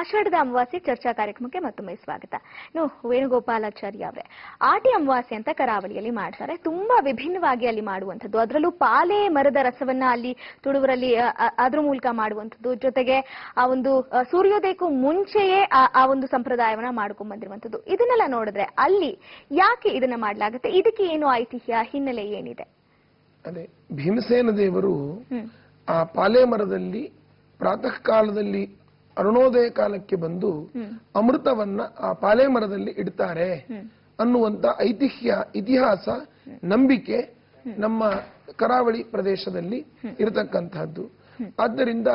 ಆಷಾಢದ ಅಮಾವಾಸ್ಯೆ ಚರ್ಚಾ ಕಾರ್ಯಕ್ರಮಕ್ಕೆ ಮತ್ತೊಮ್ಮೆ ಸ್ವಾಗತ ಇನ್ನು ವೇಣುಗೋಪಾಲಾಚಾರ್ಯ ಅವರೇ ಆಟಿ ಅಮಾವಾಸ್ಯೆ ಅಂತ ಕರಾವಳಿಯಲ್ಲಿ ಮಾಡ್ತಾರೆ ತುಂಬಾ ವಿಭಿನ್ನವಾಗಿ ಅಲ್ಲಿ ಮಾಡುವಂಥದ್ದು ಅದರಲ್ಲೂ ಪಾಲೆ ಮರದ ರಸವನ್ನ ಅಲ್ಲಿ ತುಳುವರಲ್ಲಿ ಅ, ಅ, ಅದ್ರ ಮೂಲಕ ಮಾಡುವಂಥದ್ದು ಜೊತೆಗೆ ಆ ಒಂದು ಅ, ಸೂರ್ಯೋದಯಕ್ಕೂ ಮುಂಚೆಯೇ ಆ- ಆ ಒಂದು ಸಂಪ್ರದಾಯವನ್ನ ಮಾಡ್ಕೊಂಡ್ ಬಂದಿರುವಂಥದ್ದು ಇದನ್ನೆಲ್ಲ ನೋಡಿದ್ರೆ ಅಲ್ಲಿ ಯಾಕೆ ಇದನ್ನ ಮಾಡ್ಲಾಗುತ್ತೆ ಇದಕ್ಕೆ ಏನು ಐತಿಹ್ಯ ಹಿನ್ನೆಲೆ ಏನಿದೆ ಅದೇ ಭೀಮಸೇನ ದೇವರು ಹ್ಮ್ ಆ ಪಾಲೆ ಮರದಲ್ಲಿ ಪ್ರಾತಃ ಕಾಲದಲ್ಲಿ ಅರುಣೋದಯ ಕಾಲಕ್ಕೆ ಬಂದು ಹ್ಮ್ ಅಮೃತವನ್ನ ಆ ಪಾಲೆ ಮರದಲ್ಲಿ ಇಡ್ತಾರೆ ಹ್ಮ್ ಅನ್ನುವಂತ ಐತಿಹ್ಯ ಇತಿಹಾಸ ನಂಬಿಕೆ ನಮ್ಮ ಕರಾವಳಿ ಪ್ರದೇಶದಲ್ಲಿ ಇರತಕ್ಕಂತಹದ್ದು ಆದ್ದರಿಂದ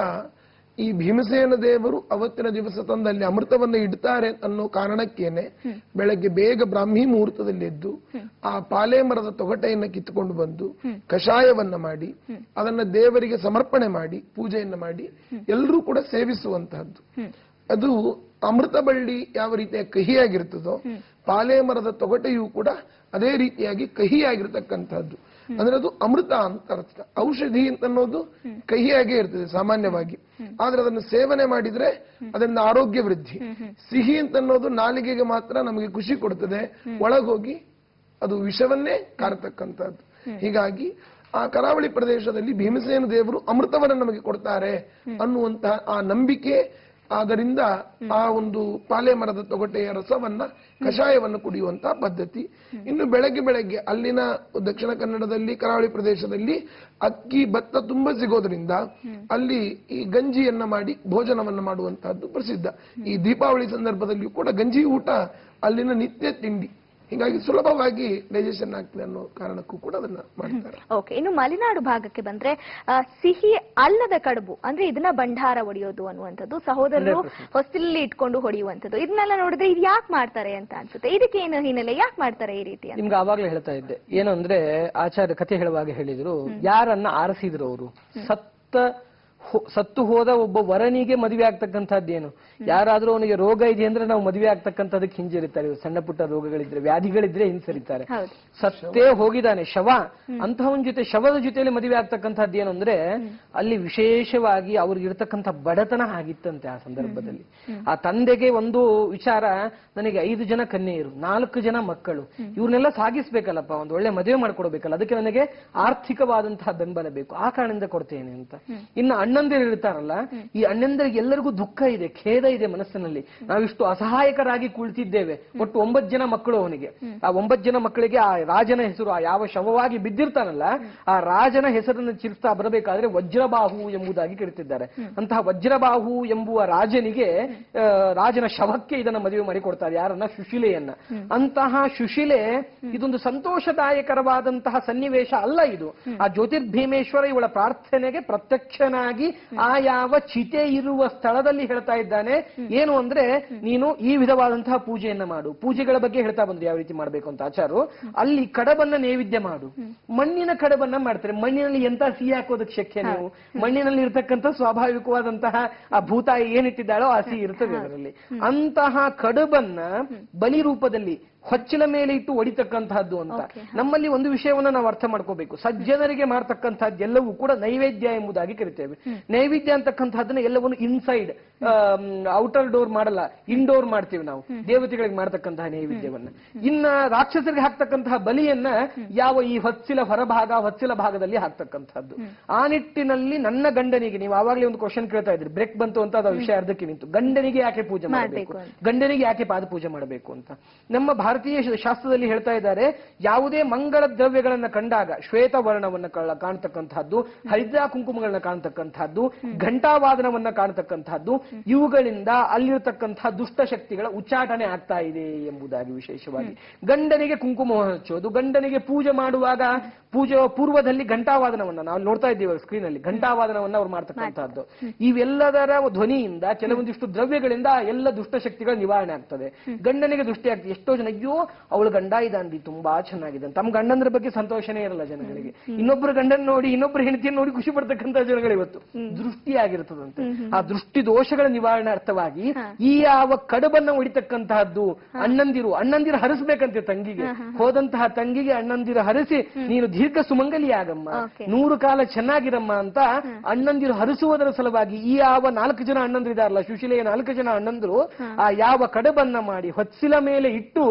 ಈ ಭೀಮಸೇನ ದೇವರು ಅವತ್ತಿನ ದಿವಸ ತಂದಲ್ಲಿ ಅಮೃತವನ್ನ ಇಡ್ತಾರೆ ಅನ್ನೋ ಕಾರಣಕ್ಕೇನೆ ಬೆಳಗ್ಗೆ ಬೇಗ ಬ್ರಾಹ್ಮಿ ಮುಹೂರ್ತದಲ್ಲಿ ಎದ್ದು ಆ ಪಾಲೆ ಮರದ ತೊಗಟೆಯನ್ನ ಕಿತ್ತುಕೊಂಡು ಬಂದು ಕಷಾಯವನ್ನ ಮಾಡಿ ಅದನ್ನ ದೇವರಿಗೆ ಸಮರ್ಪಣೆ ಮಾಡಿ ಪೂಜೆಯನ್ನ ಮಾಡಿ ಎಲ್ಲರೂ ಕೂಡ ಸೇವಿಸುವಂತಹದ್ದು ಹ್ಮ್ ಅದು ಅಮೃತ ಬಳ್ಳಿ ಯಾವ ರೀತಿಯ ಕಹಿಯಾಗಿರ್ತದೋ ಪಾಲೆ ಮರದ ತೊಗಟೆಯೂ ಕೂಡ ಅದೇ ರೀತಿಯಾಗಿ ಕಹಿಯಾಗಿರ್ತಕ್ಕಂಥದ್ದು ಅಂದ್ರೆ ಅದು ಅಮೃತ ಅಂತ ಅರ್ಥ ಔಷಧಿ ಅಂತ ಅನ್ನೋದು ಕಹಿಯಾಗೇ ಇರ್ತದೆ ಸಾಮಾನ್ಯವಾಗಿ ಆದ್ರೆ ಅದನ್ನು ಸೇವನೆ ಮಾಡಿದ್ರೆ ಅದರಿಂದ ಆರೋಗ್ಯ ವೃದ್ಧಿ ಸಿಹಿ ಅಂತ ಅನ್ನೋದು ನಾಲಿಗೆಗೆ ಮಾತ್ರ ನಮಗೆ ಖುಷಿ ಕೊಡ್ತದೆ ಒಳಗೋಗಿ ಅದು ವಿಷವನ್ನೇ ಕಾರತಕ್ಕಂಥದ್ದು ಹೀಗಾಗಿ ಆ ಕರಾವಳಿ ಪ್ರದೇಶದಲ್ಲಿ ಭೀಮಸೇನ ದೇವರು ಅಮೃತವನ್ನು ನಮಗೆ ಕೊಡ್ತಾರೆ ಅನ್ನುವಂತಹ ಆ ನಂಬಿಕೆ ಆದ್ದರಿಂದ ಆ ಒಂದು ಪಾಲೆ ಮರದ ತೊಗಟೆಯ ರಸವನ್ನ ಕಷಾಯವನ್ನು ಕುಡಿಯುವಂತಹ ಪದ್ಧತಿ ಇನ್ನು ಬೆಳಗ್ಗೆ ಬೆಳಗ್ಗೆ ಅಲ್ಲಿನ ದಕ್ಷಿಣ ಕನ್ನಡದಲ್ಲಿ ಕರಾವಳಿ ಪ್ರದೇಶದಲ್ಲಿ ಅಕ್ಕಿ ಭತ್ತ ತುಂಬಾ ಸಿಗೋದ್ರಿಂದ ಅಲ್ಲಿ ಈ ಗಂಜಿಯನ್ನ ಮಾಡಿ ಭೋಜನವನ್ನ ಮಾಡುವಂತಹದ್ದು ಪ್ರಸಿದ್ಧ ಈ ದೀಪಾವಳಿ ಸಂದರ್ಭದಲ್ಲಿಯೂ ಕೂಡ ಗಂಜಿ ಊಟ ಅಲ್ಲಿನ ನಿತ್ಯ ತಿಂಡಿ ಹೀಗಾಗಿ ಸುಲಭವಾಗಿ ಡೈಜೆಷನ್ ಆಗ್ತದೆ ಅನ್ನೋ ಕಾರಣಕ್ಕೂ ಕೂಡ ಅದನ್ನ ಮಾಡ್ತಾರೆ ಓಕೆ ಇನ್ನು ಮಲೆನಾಡು ಭಾಗಕ್ಕೆ ಬಂದ್ರೆ ಆ, ಸಿಹಿ ಅಲ್ಲದ ಕಡುಬು ಅಂದ್ರೆ ಇದನ್ನ ಭಂಡಾರ ಹೊಡೆಯೋದು ಅನ್ನುವಂಥದ್ದು ಸಹೋದರರು ಹೊಸ್ತಿಲಲ್ಲಿ ಇಟ್ಕೊಂಡು ಹೊಡೆಯುವಂಥದ್ದು ಇದನ್ನೆಲ್ಲ ನೋಡಿದ್ರೆ ಇದು ಯಾಕೆ ಮಾಡ್ತಾರೆ ಅಂತ ಅನ್ಸುತ್ತೆ ಇದಕ್ಕೆ ಏನು ಹಿನ್ನೆಲೆ ಯಾಕೆ ಮಾಡ್ತಾರೆ ಈ ರೀತಿ ಅಂತ ನಿಮ್ಗೆ ಆವಾಗ್ಲೇ ಹೇಳ್ತಾ ಇದ್ದೆ ಏನು ಅಂದ್ರೆ ಆಚಾರ್ಯ ಕಥೆ ಹೇಳುವಾಗ ಹೇಳಿದ್ರು ಯಾರನ್ನ ಆರಿಸಿದ್ರು ಅವರು ಸತ್ತ ಹೋ- ಸತ್ತು ಹೋದ ಒಬ್ಬ ವರನಿಗೆ ಮದುವೆ ಆಗ್ತಕ್ಕಂಥದ್ದೇನು ಯಾರಾದ್ರೂ ಅವನಿಗೆ ರೋಗ ಇದೆ ಅಂದ್ರೆ ನಾವು ಮದುವೆ ಆಗ್ತಕ್ಕಂಥದಕ್ಕೆ ಹಿಂಜರಿತಾರೆ ಇವ್ರು ಸಣ್ಣ ಪುಟ್ಟ ರೋಗಗಳಿದ್ರೆ ವ್ಯಾಧಿಗಳಿದ್ರೆ ಹಿಂಸರಿತಾರೆ ಹೌದು ಸತ್ತೇ ಹೋಗಿದ್ದಾನೆ ಶವ ಅಂತಹವನ ಜೊತೆ ಶವದ ಜೊತೆಯಲ್ಲಿ ಮದುವೆ ಆಗ್ತಕ್ಕಂಥದ್ದು ಏನು ಅಂದ್ರೆ ಅಲ್ಲಿ ವಿಶೇಷವಾಗಿ ಅವ್ರಿಗೆ ಇರ್ತಕ್ಕಂಥ ಬಡತನ ಆಗಿತ್ತಂತೆ ಆ ಸಂದರ್ಭದಲ್ಲಿ ಆ ತಂದೆಗೆ ಒಂದು ವಿಚಾರ ನನಗೆ ಐದು ಜನ ಕನ್ಯೆಯರು ನಾಲ್ಕು ಜನ ಮಕ್ಕಳು ಇವ್ರನ್ನೆಲ್ಲ ಸಾಗಿಸ್ಬೇಕಲ್ಲಪ್ಪ ಒಂದು ಒಳ್ಳೆ ಮದುವೆ ಮಾಡ್ಕೊಡ್ಬೇಕಲ್ಲ ಅದಕ್ಕೆ ನನಗೆ ಆರ್ಥಿಕವಾದಂತಹ ಬೆಂಬಲ ಬೇಕು ಆ ಕಾರಣದಿಂದ ಕೊಡ್ತೇನೆ ಅಂತ ಇನ್ನು ಅಣ್ಣಂದಿರು ಇರ್ತಾರಲ್ಲ ಈ ಅಣ್ಣಂದರಿಗೆ ಎಲ್ಲರಿಗೂ ದುಃಖ ಇದೆ ಖೇದ ಇದೆ ಮನಸ್ಸಿನಲ್ಲಿ ನಾವಿಷ್ಟು ಅಸಹಾಯಕರಾಗಿ ಕುಳಿತಿದ್ದೇವೆ ಒಟ್ಟು ಒಂಬತ್ತು ಜನ ಮಕ್ಕಳು ಅವನಿಗೆ ಆ ಒಂಬತ್ತು ಜನ ಮಕ್ಕಳಿಗೆ ಆ ರಾಜನ ಹೆಸರು ಆ ಯಾವ ಶವವಾಗಿ ಬಿದ್ದಿರ್ತಾನಲ್ಲ ಆ ರಾಜನ ಹೆಸರನ್ನು ಚಿರಿಸ್ತಾ ಬರಬೇಕಾದ್ರೆ ವಜ್ರಬಾಹು ಎಂಬುದಾಗಿ ಕರೀತಿದ್ದಾರೆ ಅಂತಹ ವಜ್ರಬಾಹು ಎಂಬುವ ರಾಜನಿಗೆ ಆ, ರಾಜನ ಶವಕ್ಕೆ ಇದನ್ನ ಮದುವೆ ಮಾಡಿ ಕೊಡ್ತಾರೆ ಯಾರನ್ನ ಸುಶೀಲೆಯನ್ನ ಅಂತಹ ಸುಶೀಲೆ ಇದೊಂದು ಸಂತೋಷದಾಯಕರವಾದಂತಹ ಸನ್ನಿವೇಶ ಅಲ್ಲ ಇದು ಆ ಜ್ಯೋತಿರ್ಭೀಮೇಶ್ವರ ಇವಳ ಪ್ರಾರ್ಥನೆಗೆ ಪ್ರತ್ಯಕ್ಷನಾಗಿ ಆ ಯಾವ ಚಿತೆ ಇರುವ ಸ್ಥಳದಲ್ಲಿ ಹೇಳ್ತಾ ಇದ್ದಾನೆ ಏನು ಅಂದ್ರೆ ನೀನು ಈ ವಿಧವಾದಂತಹ ಪೂಜೆಯನ್ನ ಮಾಡು ಪೂಜೆಗಳ ಬಗ್ಗೆ ಹೇಳ್ತಾ ಬಂದ್ರು ಯಾವ ರೀತಿ ಮಾಡ್ಬೇಕು ಅಂತ ಆಚಾರು ಅಲ್ಲಿ ಕಡಬನ್ನ ನೈವೇದ್ಯ ಮಾಡು ಮಣ್ಣಿನ ಕಡಬನ್ನ ಮಾಡ್ತಾರೆ ಮಣ್ಣಿನಲ್ಲಿ ಎಂತ ಸಿಹಿ ಹಾಕೋದಕ್ಕೆ ಶಕ್ಯ ನೀವು ಮಣ್ಣಿನಲ್ಲಿ ಇರ್ತಕ್ಕಂಥ ಸ್ವಾಭಾವಿಕವಾದಂತಹ ಆ ಭೂತಾಯಿ ಏನಿಟ್ಟಿದ್ದಾಳೋ ಆ ಸಿಹಿ ಇರ್ತದೆ ಅದರಲ್ಲಿ ಅಂತಹ ಕಡುಬನ್ನ ಬಲಿ ರೂಪದಲ್ಲಿ ಹೊಚ್ಚಲ ಮೇಲೆ ಇಟ್ಟು ಹೊಡಿತಕ್ಕಂತಹದ್ದು ಅಂತ ನಮ್ಮಲ್ಲಿ ಒಂದು ವಿಷಯವನ್ನ ನಾವು ಅರ್ಥ ಮಾಡ್ಕೋಬೇಕು ಸಜ್ಜನರಿಗೆ ಮಾಡ್ತಕ್ಕಂಥದ್ದು ಎಲ್ಲವೂ ಕೂಡ ನೈವೇದ್ಯ ಎಂಬುದಾಗಿ ಕರಿತೇವೆ ನೈವೇದ್ಯ ಅಂತಕ್ಕಂಥದ್ದನ್ನ ಎಲ್ಲವನ್ನು ಇನ್ಸೈಡ್ ಔಟರ್ ಡೋರ್ ಮಾಡಲ್ಲ ಇಂಡೋರ್ ಮಾಡ್ತೀವಿ ನಾವು ದೇವತೆಗಳಿಗೆ ಮಾಡ್ತಕ್ಕಂತಹ ನೈವೇದ್ಯವನ್ನ ಇನ್ನ ರಾಕ್ಷಸರಿಗೆ ಹಾಕ್ತಕ್ಕಂತಹ ಬಲಿಯನ್ನ ಯಾವ ಈ ಹೊಚ್ಚಿಲ ಹೊರಭಾಗ ಹೊಚ್ಚಿಲ ಭಾಗದಲ್ಲಿ ಹಾಕ್ತಕ್ಕಂಥದ್ದು ಆ ನಿಟ್ಟಿನಲ್ಲಿ ನನ್ನ ಗಂಡನಿಗೆ ನೀವು ಆವಾಗಲೇ ಒಂದು ಕ್ವಶನ್ ಕೇಳ್ತಾ ಇದ್ರಿ ಬ್ರೇಕ್ ಬಂತು ಅಂತ ಅದು ವಿಷಯ ಅರ್ಧಕ್ಕೆ ನಿಂತು ಗಂಡನಿಗೆ ಯಾಕೆ ಪೂಜೆ ಮಾಡಬೇಕು ಗಂಡನಿಗೆ ಯಾಕೆ ಪಾದ ಪೂಜೆ ಮಾಡಬೇಕು ಅಂತ ನಮ್ಮ ಭಾರತೀಯ ಶ- ಶಾಸ್ತ್ರದಲ್ಲಿ ಹೇಳ್ತಾ ಇದ್ದಾರೆ ಯಾವುದೇ ಮಂಗಳ ದ್ರವ್ಯಗಳನ್ನ ಕಂಡಾಗ ಶ್ವೇತ ವರ್ಣವನ್ನ ಕಳ್ಳ- ಕಾಣ್ತಕ್ಕಂಥದ್ದು ಹರಿದ್ರಾ ಕುಂಕುಮಗಳನ್ನ ಕಾಣ್ತಕ್ಕಂಥದ್ದು ಘಂಟಾವಾದನವನ್ನ ಕಾಣ್ತಕ್ಕಂಥದ್ದು ಇವುಗಳಿಂದ ಅಲ್ಲಿರ್ತಕ್ಕಂತಹ ದುಷ್ಟ ಶಕ್ತಿಗಳ ಉಚ್ಚಾಟನೆ ಆಗ್ತಾ ಇದೆ ಎಂಬುದಾಗಿ ವಿಶೇಷವಾಗಿ ಗಂಡನಿಗೆ ಕುಂಕುಮ ಹಚ್ಚೋದು ಗಂಡನಿಗೆ ಪೂಜೆ ಮಾಡುವಾಗ ಪೂಜೆ ಪೂರ್ವದಲ್ಲಿ ಘಂಟಾವಾದನವನ್ನ ನಾವು ನೋಡ್ತಾ ಇದ್ದೀವಿ ಸ್ಕ್ರೀನ್ ಅಲ್ಲಿ ಘಂಟಾವಾದನವನ್ನ ಅವ್ರು ಮಾಡ್ತಕ್ಕಂಥದ್ದು ಇವೆಲ್ಲದರ ಧ್ವನಿಯಿಂದ ಕೆಲವೊಂದಿಷ್ಟು ದ್ರವ್ಯಗಳಿಂದ ಎಲ್ಲ ದುಷ್ಟಶಕ್ತಿಗಳ ನಿವಾರಣೆ ಆಗ್ತದೆ ಗಂಡನಿಗೆ ದೃಷ್ಟಿ ಆಗ್ತದೆ ಎಷ್ಟೋ ಜನ ಅಯ್ಯೋ ಅವಳು ಗಂಡ ಇದ್ದಾನ್ರಿ ತುಂಬಾ ಚೆನ್ನಾಗಿದೆ ಅಂತ ತಮ್ಮ ಗಂಡಂದ್ರ ಬಗ್ಗೆ ಸಂತೋಷನೇ ಇರಲ್ಲ ಜನಗಳಿಗೆ ಇನ್ನೊಬ್ಬರು ಗಂಡನ್ ನೋಡಿ ಇನ್ನೊಬ್ಬರು ಹೆಂಡತಿಯನ್ನು ನೋಡಿ ಖುಷಿ ಪಡ್ತಕ್ಕಂಥ ಜನಗಳು ಇವತ್ತು ದೃಷ್ಟಿ ಆಗಿರ್ತದಂತೆ ಆ ದೃಷ್ಟಿ ದೋಷಗಳ ನಿವಾರಣೆ ಅರ್ಥವಾಗಿ ಈ ಯಾವ ಕಡುಬನ್ನ ಹೊಡಿತಕ್ಕಂತಹದ್ದು ಅಣ್ಣಂದಿರು ಅಣ್ಣಂದಿರು ಹರಿಸ್ಬೇಕಂತೆ ತಂಗಿಗೆ ಹೋದಂತಹ ತಂಗಿಗೆ ಅಣ್ಣಂದಿರು ಹರಿಸಿ ನೀನು ದೀರ್ಘ ಸುಮಂಗಲಿಯಾಗಮ್ಮ Okay. ನೂರು ಕಾಲ ಚೆನ್ನಾಗಿರಮ್ಮ ಅಂತ ಅಣ್ಣಂದಿರು ಹರಿಸುವುದರ ಸಲುವಾಗಿ ಈ ಯಾವ ನಾಲ್ಕು ಜನ ಅಣ್ಣಂದಿರು ಇದಾರಲ್ಲ ಸುಶೀಲೆಯ ನಾಲ್ಕು ಜನ ಅಣ್ಣಂದಿರು ಆ ಯಾವ ಕಡಬನ್ನ ಮಾಡಿ ಹೊಚ್ಚಿಲ ಮೇಲೆ ಇಟ್ಟು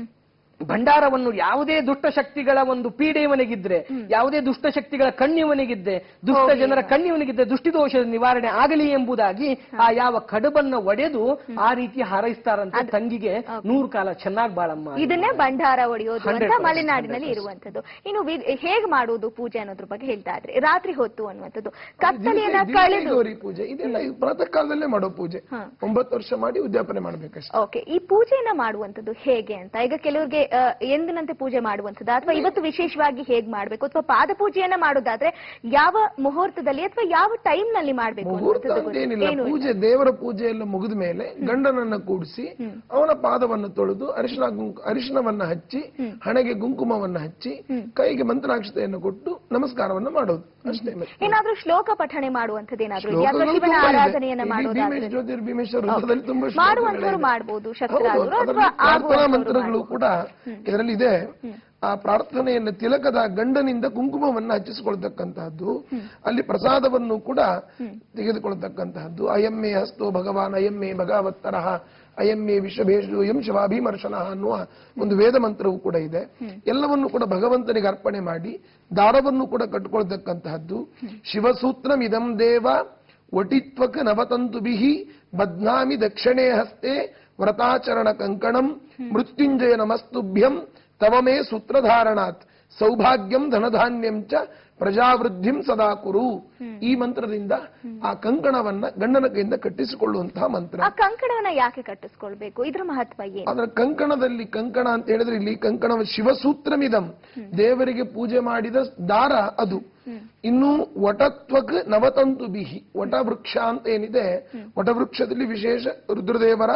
ಭಂಡಾರವನ್ನು ಯಾವುದೇ ದುಷ್ಟ ಶಕ್ತಿಗಳ ಒಂದು ಪೀಡೆ ಇವನಿಗಿದ್ರೆ ಯಾವುದೇ ದುಷ್ಟ ಶಕ್ತಿಗಳ ಕಣ್ಣಿವನಿಗಿದ್ದೆ ದುಷ್ಟ ಜನರ ಕಣ್ಣಿವನಿಗಿದ್ದೆ ದೃಷ್ಟಿದೋಷದ ನಿವಾರಣೆ ಆಗಲಿ ಎಂಬುದಾಗಿ ಆ ಯಾವ ಕಡಬನ್ನ ಒಡೆದು ಆ ರೀತಿ ಹಾರೈಸ್ತಾರಂತೆ ತಂಗಿಗೆ ನೂರು ಕಾಲ ಚೆನ್ನಾಗ್ ಬಾಳಮ್ಮ ಇದನ್ನೇ ಭಂಡಾರ ಒಡೆಯೋದು ಅಂತ 100%, ಮಲೆನಾಡಿನಲ್ಲಿ ಇರುವಂತದ್ದು ಇನ್ನು ವಿ- ಹೇಗ್ ಮಾಡುವುದು ಪೂಜೆ ಅನ್ನೋದ್ರ ಬಗ್ಗೆ ಹೇಳ್ತಾ ಇದ್ರಿ ರಾತ್ರಿ ಹೊತ್ತು ಅನ್ನುವಂಥದ್ದು ಕತ್ತಲೆಯನ್ನ ದಿವಸ ಕಳೆದು ಗೌರಿ ಪೂಜೆ ಇದೆಲ್ಲ ಈ ಪ್ರಾತಃ ಕಾಲದಲ್ಲೇ ಮಾಡೋ ಪೂಜೆ ಒಂಬತ್ತು ವರ್ಷ ಮಾಡಿ ಉದ್ಯಾಪನೆ ಮಾಡ್ಬೇಕಷ್ಟೇ ಓಕೆ ಈ ಪೂಜೆಯನ್ನ ಮಾಡುವಂತದ್ದು ಹೇಗೆ ಅಂತ ಈಗ ಕೆಲವರಿಗೆ ಆ, ಎಂದಿನಂತೆ ಪೂಜೆ ಮಾಡುವಂತದ್ದು ಅಥವಾ ಇವತ್ತು ವಿಶೇಷವಾಗಿ ಹೇಗ್ ಮಾಡ್ಬೇಕು ಅಥವಾ ಪಾದ ಪೂಜೆಯನ್ನ ಮಾಡೋದಾದ್ರೆ ಯಾವ ಮುಹೂರ್ತದಲ್ಲಿ ಅಥವಾ ಯಾವ ಟೈಮ್ ನಲ್ಲಿ ಮಾಡ್ಬೇಕು ಮುಹೂರ್ತ ಅನ್ನುವಂಥದ್ದು ಅಂತ ಏನಿಲ್ಲ ಏನು ಪೂಜೆ ದೇವರ ಪೂಜೆ ಎಲ್ಲ ಮುಗಿದ ಮೇಲೆ ಗಂಡನನ್ನ ಕೂಡಿಸಿ ಅವನ ಪಾದವನ್ನು ತೊಳೆದು ಅರಿಶಿನ ಗುಂಕು ಅರಿಶಿನವನ್ನ ಹಚ್ಚಿ ಹಣೆಗೆ ಗುಂಕುಮವನ್ನ ಹಚ್ಚಿ ಕೈಗೆ ಮಂತ್ರಾಕ್ಷತೆಯನ್ನು ಕೊಟ್ಟು ನಮಸ್ಕಾರವನ್ನ ಮಾಡೋದು ಅಷ್ಟೇ ಮತ್ತೆ. ಏನಾದ್ರೂ ಶ್ಲೋಕ ಪಠಣೆ ಮಾಡುವಂತದ್ದು ಏನಾದ್ರೂ ಇದೆಯಾ? ಅಥವಾ ಶ್ಲೋಕಗಳು ಶಿವನ ತುಂಬಾ ಇದೆ. ಆರಾಧನೆಯನ್ನ ಇಡೀ ಮಾಡೋದಾದ್ರೆ ಭೀಮೇಶ್ ಜ್ಯೋತಿರ್ಭೀಮೇಶ್ವರ ವೃತ್ತದಲ್ಲಿ ತುಂಬಾ ಮಾಡುವಂತವ್ರು ಶ್ಲೋಕಗಳಿವೆ. ಮಾಡ್ಬೋದು ಹೌದು, ಶಸ್ತ್ರಾದ್ರು ಅದರಲ್ಲಿ ಅಥವಾ ಪ್ರಾರ್ಥನಾ ಮಂತ್ರಗಳು ಕೂಡ ಇದರಲ್ಲಿ ಇದೆ ಆ ಪ್ರಾರ್ಥನೆಯನ್ನು ತಿಲಕದ ಗಂಡನಿಂದ ಕುಂಕುಮವನ್ನ ಹಚ್ಚಿಸಿಕೊಳ್ತಕ್ಕಂತಹದ್ದು ಅಲ್ಲಿ ಪ್ರಸಾದವನ್ನು ಕೂಡ ತೆಗೆದುಕೊಳ್ತಕ್ಕಂತಹದ್ದು ಅಯಮ್ಮೆ ಹಸ್ತೋ ಭಗವಾನ್ ಅಯಮ್ಮೆ ಭಗವತ್ತರಹ ಅಯಮ್ಮೆ ವಿಷಭೇಷು ಎಂ ಶಿವಾಭಿಮರ್ಶನ ಅನ್ನುವ ಒಂದು ವೇದ ಮಂತ್ರವೂ ಕೂಡ ಇದೆ ಎಲ್ಲವನ್ನು ಕೂಡ ಭಗವಂತನಿಗೆ ಅರ್ಪಣೆ ಮಾಡಿ ದಾರವನ್ನು ಕೂಡ ಕಟ್ಟಿಕೊಳ್ತಕ್ಕಂತಹದ್ದು ಶಿವಸೂತ್ರಂ ಇದಂ ದೇವ ಒಟಿತ್ವಕ ನವತಂತುಭಿಃ ಬಧ್ನಾಮಿ ದಕ್ಷಿಣೇ ಹಸ್ತೆ ವ್ರತಾಚರಣ ಕಂಕಣಂ ಮೃತ್ಯುಂಜಯ ನಮಸ್ತುಭ್ಯಂ ತವ ಮೇ ಸೂತ್ರಧಾರಣಾತ್ ಸೌಭಾಗ್ಯಂ ಧನಧಾನ್ಯಂ ಚ ಪ್ರಜಾವೃದ್ಧಿಂ ಸದಾ ಕುರು ಈ ಮಂತ್ರದಿಂದ ಆ ಕಂಕಣವನ್ನ ಗಂಡನ ಕೈಯಿಂದ ಕಟ್ಟಿಸಿಕೊಳ್ಳುವಂತಹ ಮಂತ್ರ ಆ ಕಂಕಣವನ್ನ ಯಾಕೆ ಕಟ್ಟಿಸ್ಕೊಳ್ಬೇಕು ಇದ್ರ ಮಹತ್ವ ಏನು ಆದ್ರೆ ಕಂಕಣದಲ್ಲಿ ಕಂಕಣ ಅಂತ ಹೇಳಿದ್ರೆ ಇಲ್ಲಿ ಕಂಕಣ ಶಿವಸೂತ್ರಮಿದಂ ದೇವರಿಗೆ ಪೂಜೆ ಮಾಡಿದ ದಾರ ಅದು ಇನ್ನು ವಟತ್ವಕ್ ನವತಂತು ಬಿಹಿ ವಟವೃಕ್ಷ ಅಂತ ಏನಿದೆ ವಟವೃಕ್ಷದಲ್ಲಿ ವಿಶೇಷ ರುದ್ರದೇವರ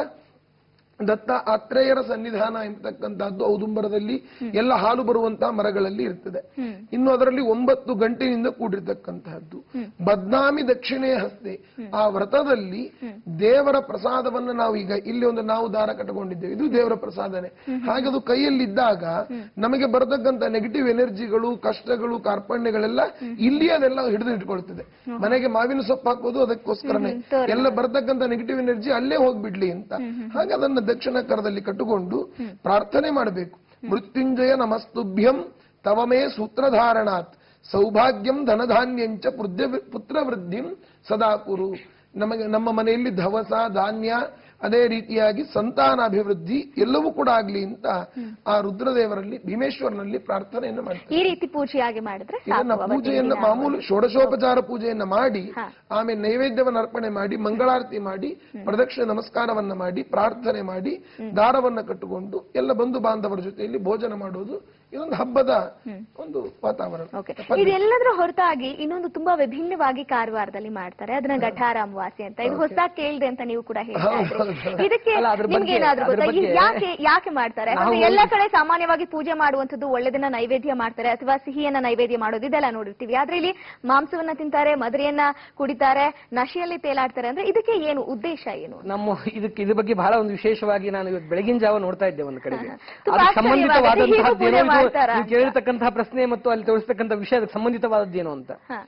ದತ್ತ ಆತ್ರೇಯರ ಸನ್ನಿಧಾನ ಎಂಬತಕ್ಕಂತಹದ್ದು ಔದುಂಬರದಲ್ಲಿ ಎಲ್ಲ ಹಾಲು ಬರುವಂತಹ ಮರಗಳಲ್ಲಿ ಇರ್ತದೆ ಇನ್ನು ಅದರಲ್ಲಿ ಒಂಬತ್ತು ಗಂಟೆಯಿಂದ ಕೂಡಿರ್ತಕ್ಕಂತಹದ್ದು ಬದ್ನಾಮಿ ದಕ್ಷಿಣೆ ಹಸ್ತೆ ಆ ವ್ರತದಲ್ಲಿ ದೇವರ ಪ್ರಸಾದವನ್ನು ನಾವು ಈಗ ಇಲ್ಲಿ ಒಂದು ನಾವು ದಾರ ಕಟ್ಟಿಕೊಂಡಿದ್ದೇವೆ ಇದು ದೇವರ ಪ್ರಸಾದನೆ ಹಾಗೆ ಅದು ಕೈಯಲ್ಲಿದ್ದಾಗ ನಮಗೆ ಬರತಕ್ಕಂತ ನೆಗೆಟಿವ್ ಎನರ್ಜಿಗಳು ಕಷ್ಟಗಳು ಕಾರ್ಪಣ್ಯಗಳೆಲ್ಲ ಇಲ್ಲಿ ಅದೆಲ್ಲ ಹಿಡಿದು ಇಟ್ಕೊಳ್ತದೆ ಮನೆಗೆ ಮಾವಿನ ಸೊಪ್ಪು ಹಾಕೋದು ಅದಕ್ಕೋಸ್ಕರನೇ ಎಲ್ಲ ಬರತಕ್ಕಂತ ನೆಗೆಟಿವ್ ಎನರ್ಜಿ ಅಲ್ಲೇ ಹೋಗ್ಬಿಡ್ಲಿ ಅಂತ ಹಾಗೆ ಅದನ್ನ ದಕ್ಷಿಣ ಕರದಲ್ಲಿ ಕಟ್ಟಿಕೊಂಡು ಪ್ರಾರ್ಥನೆ ಮಾಡಬೇಕು ಮೃತ್ಯುಂಜಯ ನಮಸ್ತುಭ್ಯಂ ತವ ಮೇ ಸೂತ್ರಧಾರಣಾತ್ ಸೌಭಾಗ್ಯಂ ಧನಧಾನ್ಯಂಚ ಪುತ್ರ ಪುತ್ರವೃದ್ಧಿಂ ಸದಾ ಕುರು ನಮಗೆ ನಮ್ಮ ಮನೆಯಲ್ಲಿ ಧವಸ ಧಾನ್ಯ ಅದೇ ರೀತಿಯಾಗಿ ಸಂತಾನಾಭಿವೃದ್ಧಿ ಎಲ್ಲವೂ ಕೂಡ ಆಗ್ಲಿ ಅಂತ ಆ ರುದ್ರದೇವರಲ್ಲಿ ಭೀಮೇಶ್ವರನಲ್ಲಿ ಪ್ರಾರ್ಥನೆಯನ್ನು ಮಾಡ್ತಾರೆ ಈ ರೀತಿ ಪೂಜೆಯಾಗಿ ಮಾಡಿದ್ರೆ ಇದನ್ನ ಸಾಕು ಅವತ್ತಿನ ಪೂಜೆಯನ್ನ ದಿನ. ಮಾಮೂಲು ಷೋಡಶೋಪಚಾರ ಪೂಜೆಯನ್ನ ಮಾಡಿ ಹಾ. ಆಮೇಲೆ ನೈವೇದ್ಯವನ್ನ ಅರ್ಪಣೆ ಮಾಡಿ ಮಂಗಳಾರತಿ ಮಾಡಿ ಪ್ರದಕ್ಷಿಣೆ ನಮಸ್ಕಾರವನ್ನ ಮಾಡಿ ಪ್ರಾರ್ಥನೆ ಮಾಡಿ ದಾರವನ್ನ ಕಟ್ಟಿಕೊಂಡು ಎಲ್ಲ ಬಂಧು ಬಾಂಧವರ ಜೊತೆಯಲ್ಲಿ ಭೋಜನ ಮಾಡೋದು ಇದೊಂದು ಹಬ್ಬದ ಒಂದು ವಾತಾವರಣ ಓಕೆ ಇದೆಲ್ಲದರ ಹೊರತಾಗಿ ಇನ್ನೊಂದು ತುಂಬಾ ವಿಭಿನ್ನವಾಗಿ ಕಾರವಾರದಲ್ಲಿ ಮಾಡ್ತಾರೆ ಅದನ್ನ ಘಟಾರ ಅಮಾವಾಸ್ಯೆ ಅಂತ ಇದು ಹೊಸದಾಗಿ ಕೇಳಿದೆ ಅಂತ ನೀವು ಕೂಡ ಹೇಳ್ತಾ ಇದ್ರಿ ಇದಕ್ಕೆ ಅಲ್ಲ, ಅದ್ರ ನಿಮ್ಗೆ ಬಗ್ಗೆ- ಏನಾದ್ರು ಅದ್ರ ಗೊತ್ತಾ ಇದು ಬಗ್ಗೆ- ಯಾಕೆ ಯಾಕೆ ಮಾಡ್ತಾರೆ ಯಾಕಂದ್ರೆ ಎಲ್ಲ ಕಡೆ ಸಾಮಾನ್ಯವಾಗಿ ಪೂಜೆ ಮಾಡುವಂತದ್ದು ಒಳ್ಳೆದನ್ನ ನೈವೇದ್ಯ ಮಾಡ್ತಾರೆ ಅಥವಾ ಸಿಹಿಯನ್ನ ನೈವೇದ್ಯ ಮಾಡೋದು ಇದೆಲ್ಲ ನೋಡಿರ್ತೀವಿ ಆದ್ರೆ ಇಲ್ಲಿ ಮಾಂಸವನ್ನ ತಿಂತಾರೆ ಮದರಿಯನ್ನ ಕುಡಿತಾರೆ ನಶೆಯಲ್ಲಿ ತೇಲಾಡ್ತಾರೆ ಅಂದ್ರೆ ಇದಕ್ಕೆ ಏನು ಉದ್ದೇಶ ಏನು ನಮ್ಮ ಇದಕ್ಕೆ ಇದ್ರ ಬಗ್ಗೆ ಬಹಳ ಒಂದು ವಿಶೇಷವಾಗಿ ನಾನು ಇವತ್ತು ಬೆಳಗಿನ ಜಾವ ನೋಡ್ತಾ ಇದ್ದೆ ಒಂದು ಕಡೆಗೆ ತುಂಬಾ ಅದಕ್ಕೆ ಸಂಬಂಧಿತವಾದಂತಹದ್ದೇನೋ ಆಶ್ಚರ್ಯವಾಗುತ್ತೆ. ಹೀಗೂ ಪೂಜೆ ಮಾಡ್ತಾರಾ ನೀವು ಅಂತ. ಕೇಳಿರ್ತಕ್ಕಂತಹ ಪ್ರಶ್ನೆ ಮತ್ತು ಅಲ್ಲಿ ತೋರಿಸ್ತಕ್ಕಂಥ ವಿಷಯ ಅದಕ್ಕೆ ಸಂಬಂಧಿತವಾದದ್ದೇನು ಅಂತ ಹ.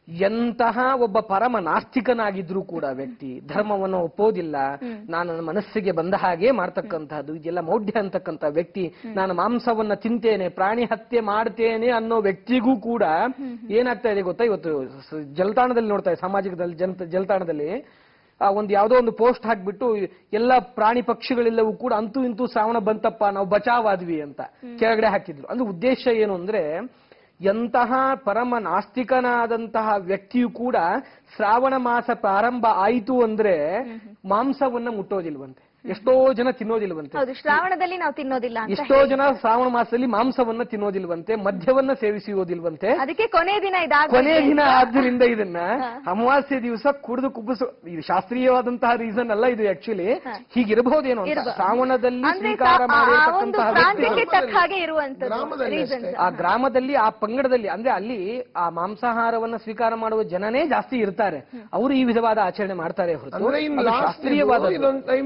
ಎಂತಹ ಒಬ್ಬ ಪರಮ ನಾಸ್ತಿಕನಾಗಿದ್ರೂ ಕೂಡ ವ್ಯಕ್ತಿ ಧರ್ಮವನ್ನು ಒಪ್ಪೋದಿಲ್ಲ ನಾನು ನನ್ನ ಮನಸ್ಸಿಗೆ ಬಂದ ಹಾಗೆ ಮಾಡ್ತಕ್ಕಂತಹದ್ದು ಇದೆಲ್ಲ ಮೌಢ್ಯ ಅಂತಕ್ಕಂಥ ವ್ಯಕ್ತಿ ನಾನು ಮಾಂಸವನ್ನ ತಿಂತೇನೆ ಪ್ರಾಣಿ ಹತ್ಯೆ ಮಾಡ್ತೇನೆ ಅನ್ನೋ ವ್ಯಕ್ತಿಗೂ ಕೂಡ ಏನಾಗ್ತಾ ಇದೆ ಗೊತ್ತಾ ಇವತ್ತು ಸ- ಜಲತಾಣದಲ್ಲಿ ನೋಡ್ತಾ ಇದೆ ಸಾಮಾಜಿಕದಲ್ಲಿ ಜನ ಜಲತಾಣದಲ್ಲಿ ಆ ಒಂದು ಯಾವುದೋ ಒಂದು ಪೋಸ್ಟ್ ಹಾಕ್ಬಿಟ್ಟು ಎಲ್ಲ ಪ್ರಾಣಿ ಪಕ್ಷಿಗಳೆಲ್ಲವೂ ಕೂಡ ಅಂತೂ ಇಂತೂ ಶ್ರಾವಣ ಬಂತಪ್ಪ ನಾವು ಬಚಾವಾದ್ವಿ ಅಂತ ಕೆಳಗಡೆ ಹಾಕಿದ್ರು ಅಂದ್ರೆ ಉದ್ದೇಶ ಏನು ಅಂದ್ರೆ ಎಂತಹ ಪರಮ ನಾಸ್ತಿಕನಾದಂತಹ ವ್ಯಕ್ತಿಯು ಕೂಡ ಶ್ರಾವಣ ಮಾಸ ಪ್ರಾರಂಭ ಆಯಿತು ಅಂದ್ರೆ ಮಾಂಸವನ್ನ ಮುಟ್ಟೋದಿಲ್ವಂತೆ ಎಷ್ಟೋ ಜನ ತಿನ್ನೋದಿಲ್ವಂತೆ ಹೌದು ಶ್ರಾವಣದಲ್ಲಿ ನಾವು ತಿನ್ನೋದಿಲ್ಲ ಅಂತ ಎಷ್ಟೋ ಜನ ಶ್ರಾವಣ ಮಾಸದಲ್ಲಿ ಮಾಂಸವನ್ನ ತಿನ್ನೋದಿಲ್ವಂತೆ ಮದ್ಯವನ್ನ ಸೇವಿಸುವುದಿಲ್ವಂತೆ ಅದಕ್ಕೆ ಕೊನೆ ದಿನ ಇದಾಗ ಕೊನೆಯ ದಿನ ಆದ್ದರಿಂದ ಇದನ್ನ ಅಮಾವಾಸ್ಯೆ ದಿವಸ ಕುಡಿದು ಕುಬ್ಬಿಸು ಇದು ಶಾಸ್ತ್ರೀಯವಾದಂತಹ ರೀಸನ್ ಅಲ್ಲ ಇದು ಆಕ್ಚುಲಿ ಹೀಗಿರಬಹುದೇನೋ ಅಂತ ಇರ್ಬೋದು. ಶ್ರಾವಣದಲ್ಲಿ ಅಂದ್ರೆ ಸ್ವೀಕಾರ ಆ- ಆ ಒಂದು ಮಾಡಿರ್ತಕ್ಕಂತಹ ವ್ಯಕ್ತಿ ಪ್ರಾಂತ್ಯಕ್ಕೆ ತಕ್ಕ ಹಾಗೆ ಇರುವಂತದ್ದು ಗ್ರಾಮದಲ್ಲಿ reasons. ಅಷ್ಟೇ. ಆ ಗ್ರಾಮದಲ್ಲಿ ಆ ಪಂಗಡದಲ್ಲಿ ಅಂದ್ರೆ ಅಲ್ಲಿ ಆ ಮಾಂಸಾಹಾರವನ್ನ ಸ್ವೀಕಾರ ಮಾಡುವ ಜನನೇ ಜಾಸ್ತಿ ಇರ್ತಾರೆ ಅವರು ಈ ವಿಧವಾದ ಆಚರಣೆ ಮಾಡ್ತಾರೆ ಹೊರತು ಅಂದ್ರೆ ಇನ್ ಅದು ಲಾಸ್ಟ್ ಶಾಸ್ತ್ರೀಯವಾದ ಇದೊಂದು ಟೈಮ್ ತಿಂದ್ಬಿಡೋಣ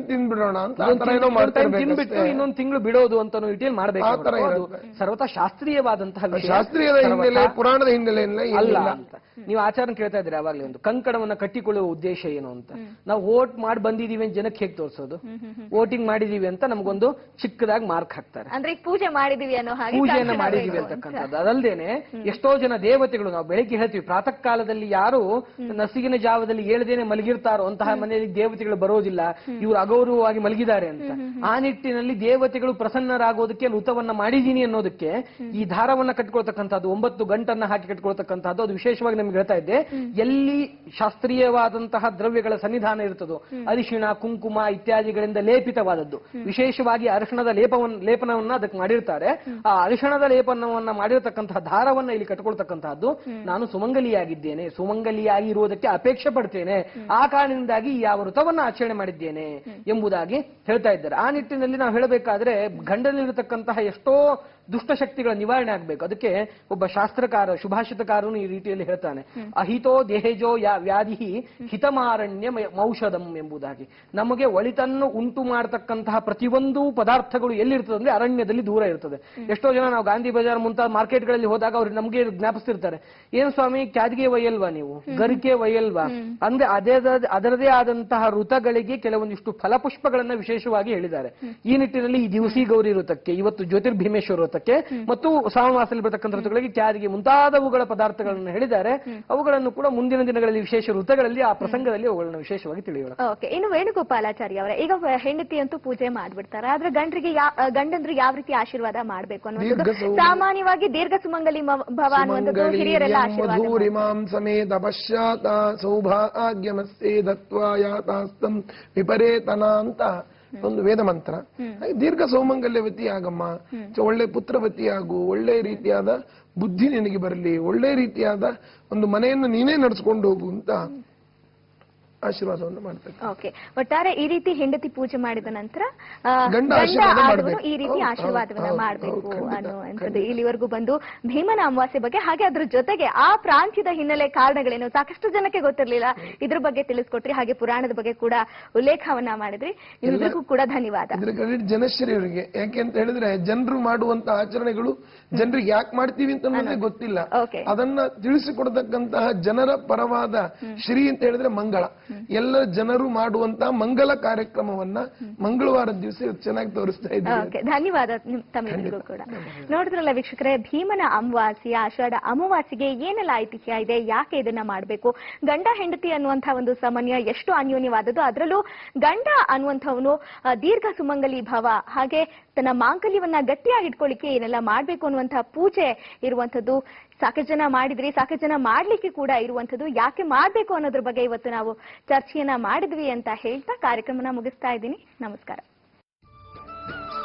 ಬಿಟ್ಬಿಡೋಣ ಅಂತ ಆ ತರ ಏನೋ ತಿಂದ್ಬಿಟ್ಟು ಮಾಡ್ತಿರ್ಬೇಕಷ್ಟೇ. ಇನ್ನೊಂದು ತಿಂಗಳು ಬಿಡೋದು ಅಂತ ಇಟಿಯಲ್ಲಿ ಮಾಡಬೇಕು ಆ ತರ ಅದು ಇರುತ್ತೆ. ಸರ್ವತಾ ಶಾಸ್ತ್ರೀಯವಾದಂತಹ ವಿಷಯ ಶಾಸ್ತ್ರೀಯದ ಹಿನ್ನೆಲೆ ಪುರಾಣದ ಹಿನ್ನೆಲೆಯಲ್ಲ ಅಲ್ಲ ಏನಿಲ್ಲ ಅಂತ ನೀವು ಆಚಾರ ಕೇಳ್ತಾ ಇದ್ರೆ ಯಾವಾಗ್ಲೇ ಒಂದು ಕಂಕಣವನ್ನ ಕಟ್ಟಿಕೊಳ್ಳುವ ಉದ್ದೇಶ ಏನು ಅಂತ ನಾವು ವೋಟ್ ಮಾಡಿ ಬಂದಿದೀವಿ ಅಂತ ಜನಕ್ಕೆ ಹೇಗೆ ತೋರಿಸೋದು ವೋಟಿಂಗ್ ಮಾಡಿದೀವಿ ಅಂತ ನಮಗೊಂದು ಚಿಕ್ಕದಾಗಿ ಮಾರ್ಕ್ ಹಾಕ್ತಾರೆ ಅಂದ್ರೆ ಈಗ ಪೂಜೆ ಮಾಡಿದೀವಿ ಅನ್ನೋ ಹಾಗೆ ಪೂಜೆಯನ್ನ ಕಂಕಣ ಮಾಡಿದೀವಿ ಬೇಕು ಅಂತ. ಅಂತಕ್ಕಂಥದ್ದು ಅದಲ್ದೇನೆ ಎಷ್ಟೋ ಜನ ದೇವತೆಗಳು ನಾವು ಬೆಳಗ್ಗೆ ಹೇಳ್ತೀವಿ ಪ್ರಾತಃ ಕಾಲದಲ್ಲಿ ಯಾರು ನಸಿಗಿನ ಜಾವದಲ್ಲಿ ಏಳದೇನೆ ಮಲಗಿರ್ತಾರೋ ಅಂತಹ ಮನೆಯಲ್ಲಿ ದೇವತೆಗಳು ಬರೋದಿಲ್ಲ ಇವರು ಅಗೌರವವಾಗಿ ಮಲಗಿದ್ದಾರೆ ಅಂತ ಆ ನಿಟ್ಟಿನಲ್ಲಿ ದೇವತೆಗಳು ಪ್ರಸನ್ನರಾಗೋದಕ್ಕೆ ಲುತವನ್ನ ಮಾಡಿದೀನಿ ಅನ್ನೋದಕ್ಕೆ ಈ ದಾರವನ್ನ ಕಟ್ಕೊಳ್ತಕ್ಕಂಥದ್ದು ಒಂಬತ್ತು ಗಂಟನ್ನ ಹಾಕಿ ಕಟ್ಕೊಳ್ತಕ್ಕಂಥದ್ದು ಅದು ವಿಶೇಷವಾಗಿ ನಮ್ಗೆ ಹೇಳ್ತಾ ಇದ್ದೆ ಎಲ್ಲಿ ಶಾಸ್ತ್ರೀಯವಾದಂತಹ ದ್ರವ್ಯಗಳ ಸನ್ನಿಧಾನ ಇರ್ತದೋ ಅರಿಶಿಣ ಕುಂಕುಮ ಇತ್ಯಾದಿಗಳಿಂದ ಲೇಪಿತವಾದದ್ದು ವಿಶೇಷವಾಗಿ ಅರಿಶಿಣದ ಲೇಪವನ್ನ ಲೇಪನವನ್ನ ಅದಕ್ಕೆ ಮಾಡಿರ್ತಾರೆ ಆ ಅರಿಶಿಣದ ಲೇಪನವನ್ನ ಮಾಡಿರತಕ್ಕಂತಹ ದಾರವನ್ನ ಇಲ್ಲಿ ಕಟ್ಕೊಳ್ತಕ್ಕಂತಹದ್ದು ನಾನು ಸುಮಂಗಲಿಯಾಗಿದ್ದೇನೆ ಸುಮಂಗಲಿಯಾಗಿ ಇರುವುದಕ್ಕೆ ಅಪೇಕ್ಷೆ ಪಡ್ತೇನೆ ಆ ಕಾರಣದಿಂದಾಗಿ ಯಾವ ವ್ರತವನ್ನ ಆಚರಣೆ ಮಾಡಿದ್ದೇನೆ ಎಂಬುದಾಗಿ ಹೇಳ್ತಾ ಇದ್ದಾರೆ ಆ ನಿಟ್ಟಿನಲ್ಲಿ ನಾವು ಹೇಳಬೇಕಾದ್ರೆ ಗಂಡನಲ್ಲಿರತಕ್ಕಂತಹ ಎಷ್ಟೋ ದುಷ್ಟಶಕ್ತಿಗಳ ನಿವಾರಣೆ ಆಗ್ಬೇಕು ಅದಕ್ಕೆ ಒಬ್ಬ ಶಾಸ್ತ್ರಕಾರ ಸುಭಾಷಿತಕಾರನು ಈ ರೀತಿಯಲ್ಲಿ ಹೇಳ್ತಾನೆ ಅಹಿತೋ ದೇಹಜೋ ಯಾ ವ್ಯಾಧಿ ಹಿತಮಾರಣ್ಯ ಔಷಧಂ ಎಂಬುದಾಗಿ ನಮಗೆ ಒಳಿತನ್ನು ಉಂಟು ಮಾಡತಕ್ಕಂತಹ ಪ್ರತಿಯೊಂದು ಪದಾರ್ಥಗಳು ಎಲ್ಲಿರ್ತದೆ ಅಂದ್ರೆ ಅರಣ್ಯದಲ್ಲಿ ದೂರ ಇರ್ತದೆ ಎಷ್ಟೋ ಜನ ನಾವು ಗಾಂಧಿ ಬಜಾರ್ ಮುಂತಾದ ಮಾರ್ಕೆಟ್ಗಳಲ್ಲಿ ಹೋದಾಗ ಅವ್ರು ನಮಗೆ ಜ್ಞಾಪಿಸ್ತಿರ್ತಾರೆ ಏನ್ ಸ್ವಾಮಿ ಕ್ಯಾದ್ಗೆ ಒಯ್ಯಲ್ವಾ ನೀವು ಗರಿಕೆ ಒಯ್ಯಲ್ವಾ ಅಂದ್ರೆ ಅದೇ ಅದರದೇ ಆದಂತಹ ಋತಗಳಿಗೆ ಕೆಲವೊಂದಿಷ್ಟು ಫಲಪುಷ್ಪಗಳನ್ನ ವಿಶೇಷವಾಗಿ ಹೇಳಿದ್ದಾರೆ ಈ ನಿಟ್ಟಿನಲ್ಲಿ ಈ ದಿವಸಿ ಗೌರಿ ಋತಕ್ಕೆ ಇವತ್ತು ಜ್ಯೋತಿರ್ಭೀಮೇಶ್ವರ ಋತಕ್ಕೆ ಮತ್ತು ಶ್ರಾವಣ ಮಾಸದಲ್ಲಿ ಬರ್ತಕ್ಕಂಥ ಋತುಗಳಿಗೆ ಕ್ಯಾದಿಗೆ ಮುಂತಾದವುಗಳ ಪದಾರ್ಥಗಳನ್ನು ಹೇಳಿದ್ದಾರೆ ಅವುಗಳನ್ನು ಕೂಡ ಮುಂದಿನ ದಿನಗಳಲ್ಲಿ ವಿಶೇಷ ಋತುಗಳಲ್ಲಿ ಆ ಪ್ರಸಂಗದಲ್ಲಿ ಅವುಗಳನ್ನು ವಿಶೇಷವಾಗಿ ತಿಳಿಯೋಣ ಓಕೆ ಇನ್ನು ವೇಣುಗೋಪಾಲಾಚಾರ್ಯ ಅವರೇ ಈಗ ಹೆಂಡತಿ ಅಂತೂ ಪೂಜೆ ಮಾಡ್ಬಿಡ್ತಾರೆ ಆದ್ರೆ ಗಂಡರಿಗೆ ಯಾ ಆ, ಗಂಡಂದ್ರು ಯಾವ ರೀತಿ ಆಶೀರ್ವಾದ ಮಾಡ್ಬೇಕು ಅನ್ನುವಂಥದ್ದು ದೀರ್ಘ ಸೌ- ಸಾಮಾನ್ಯವಾಗಿ ದೀರ್ಘ ಸುಮಂಗಲಿ ಮವ- ಭವ ಅನ್ನುವಂಥದ್ದು ಹಿರಿಯರೆಲ್ಲ ಆಶೀರ್ವಾದ ಮಾಡ್ತಾರೆ. ಮಧೂರಿಮಾಂ ಸಮೇತ ಪಶ್ಚಾತ ಸೌಭಾಗ್ಯಮಸ್ತೆ ದತ್ವಾ ಯಾತಾಸ್ತಂ ವಿಪರೇತನ ಅಂತ ಒಂದು ವೇದ ಮಂತ್ರ ಹಾಗೆ ದೀರ್ಘ ಸೌಮಂಗಲ್ಯವತಿ ಆಗಮ್ಮ ಸೊ ಒಳ್ಳೆ ಪುತ್ರವತಿ ಆಗು ಒಳ್ಳೆ ರೀತಿಯಾದ ಬುದ್ಧಿ ನಿನಗೆ ಬರಲಿ ಒಳ್ಳೆ ರೀತಿಯಾದ ಒಂದು ಮನೆಯನ್ನು ನೀನೇ ನಡೆಸ್ಕೊಂಡು ಹೋಗು ಅಂತ ಆಶೀರ್ವಾದವನ್ನು ಮಾಡ್ತಾರೆ ಓಕೆ ಒಟ್ಟಾರೆ ಈ ರೀತಿ ಹೆಂಡತಿ ಪೂಜೆ ಮಾಡಿದ ನಂತರ ಆ, ಗಂಡ ಗಂಡ ಆಶೀರ್ವಾದ ಆದವನು ಮಾಡ್ಬೇಕು. ಈ ರೀತಿ ಹೌದು, ಆಶೀರ್ವಾದವನ್ನ ಹೌದು, ಮಾಡಬೇಕು ಹೌದು, ಖಂಡಿತ, ಅನ್ನುವಂಥದ್ದು ಇಲ್ಲಿವರೆಗೂ ಬಂದು ಭೀಮನ ಅಮಾವಾಸ್ಯೆ ಬಗ್ಗೆ ಹಾಗೆ ಅದ್ರ ಜೊತೆಗೆ ಆ ಪ್ರಾಂತ್ಯದ ಹಿನ್ನೆಲೆ ಕಾರಣಗಳೇನು ಸಾಕಷ್ಟು ಜನಕ್ಕೆ ಗೊತ್ತಿರಲಿಲ್ಲ ಇದ್ರ ಬಗ್ಗೆ ತಿಳಿಸ್ಕೊಟ್ರಿ ಹಾಗೆ ಪುರಾಣದ ಬಗ್ಗೆ ಕೂಡ ಉಲ್ಲೇಖವನ್ನ ಮಾಡಿದ್ರಿ ನಿಮ್ಮಿಬ್ಬರಿಗೂ ಕೂಡ ಧನ್ಯವಾದ ಇದ್ರ ಕ್ರೆಡಿಟ್ ಜನಶ್ರೀ ಅವರಿಗೆ ಯಾಕೆ ಅಂತ ಹೇಳಿದ್ರೆ ಜನರು ಮಾಡುವಂತ ಆಚರಣೆಗಳು ಜನರಿಗೆ ಯಾಕೆ ಮಾಡ್ತೀವಿ ಅಂತ ಅನ್ನೋದೇ ಗೊತ್ತಿಲ್ಲ ಓಕೆ ಅದನ್ನ ತಿಳಿಸಿಕೊಡ್ತಕ್ಕಂತಹ ಜನರ ಪರವಾದ ಶ್ರೀ ಅಂತ ಹೇಳಿದ್ರೆ ಮಂಗಳ ಎಲ್ಲ ಜನರು ಮಾಡುವಂತಹ ಮಂಗಲ ಕಾರ್ಯಕ್ರಮವನ್ನ ಮಂಗಳವಾರದ ದಿವಸ ಇವತ್ತು ಚೆನ್ನಾಗಿ ತೋರಿಸ್ತಾ ಇದ್ದೀವಿ ಓಕೆ ಧನ್ಯವಾದ ನಿಮ್ ತಮ್ಮಿಬ್ಬರಿಗೂ ಕೂಡ ನೋಡಿದ್ರಲ್ಲ ವೀಕ್ಷಕರೇ ಭೀಮನ ಅಮಾವಾಸ್ಯೆ ಆಷಾಢ ಅಮಾವಾಸ್ಯೆಗೆ ಏನೆಲ್ಲ ಐತಿಹ್ಯ ಇದೆ ಯಾಕೆ ಇದನ್ನ ಮಾಡಬೇಕು ಗಂಡ ಹೆಂಡತಿ ಅನ್ನುವಂತಹ ಒಂದು ಸಾಮಾನ್ಯ ಎಷ್ಟು ಅನ್ಯೋನ್ಯವಾದದ್ದು ಅದರಲ್ಲೂ ಗಂಡ ಅನ್ನುವಂಥವನು ಆ, ದೀರ್ಘ ಸುಮಂಗಲಿ ಭವ ಹಾಗೆ ತನ್ನ ಮಾಂಗಲ್ಯವನ್ನ ಗಟ್ಟಿಯಾಗಿ ಇಟ್ಕೊಳ್ಳಿಕ್ಕೆ ಏನೆಲ್ಲ ಮಾಡ್ಬೇಕು ಅನ್ನುವಂತಹ ಪೂಜೆ ಇರುವಂತದ್ದು ಸಾಕಷ್ಟು ಜನ ಮಾಡಿದ್ರಿ ಸಾಕಷ್ಟು ಜನ ಮಾಡ್ಲಿಕ್ಕೆ ಕೂಡ ಇರುವಂತದ್ದು ಯಾಕೆ ಮಾಡ್ಬೇಕು ಅನ್ನೋದ್ರ ಬಗ್ಗೆ ಇವತ್ತು ನಾವು ಚರ್ಚೆಯನ್ನ ಮಾಡಿದ್ವಿ ಅಂತ ಹೇಳ್ತಾ ಕಾರ್ಯಕ್ರಮನ ಮುಗಿಸ್ತಾ ಇದ್ದೀನಿ ನಮಸ್ಕಾರ